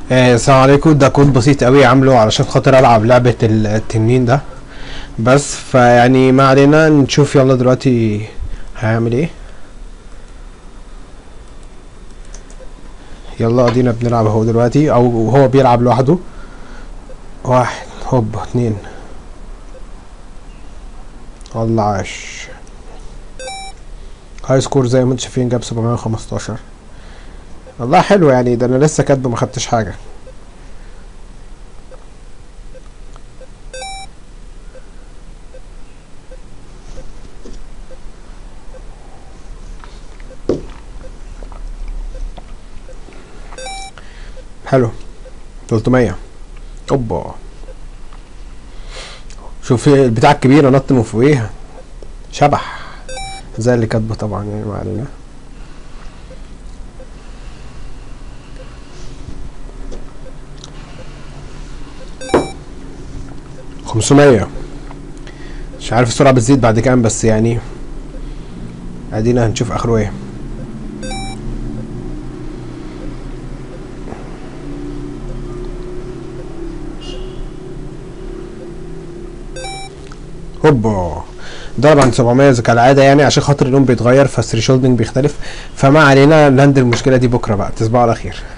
آه، السلام عليكم ده كود بسيط قوي عامله علشان خاطر العب لعبة التنين ده بس فيعني ما علينا نشوف يلا دلوقتي هيعمل ايه يلا ادينا بنلعب اهو دلوقتي او هو بيلعب لوحده واحد هوب اتنين الله عاش هاي سكور زي ما انتم شايفين جاب 715 والله حلو يعني ده انا لسه كاتبه ما خدتش حاجه حلو 300 اوبا شوف البتاع الكبيرة نط من فوقيها شبح زي اللي كاتبه طبعا يعني ما علينا خمسمية مش عارف السرعة بتزيد بعد كام بس يعني ادينا هنشوف اخره ايه هوبا ضرب عند 700 زي كالعاده يعني عشان خاطر اللون بيتغير فالثريشولدنج بيختلف فما علينا لاند المشكله دي بكره بقى تصبحوا على خير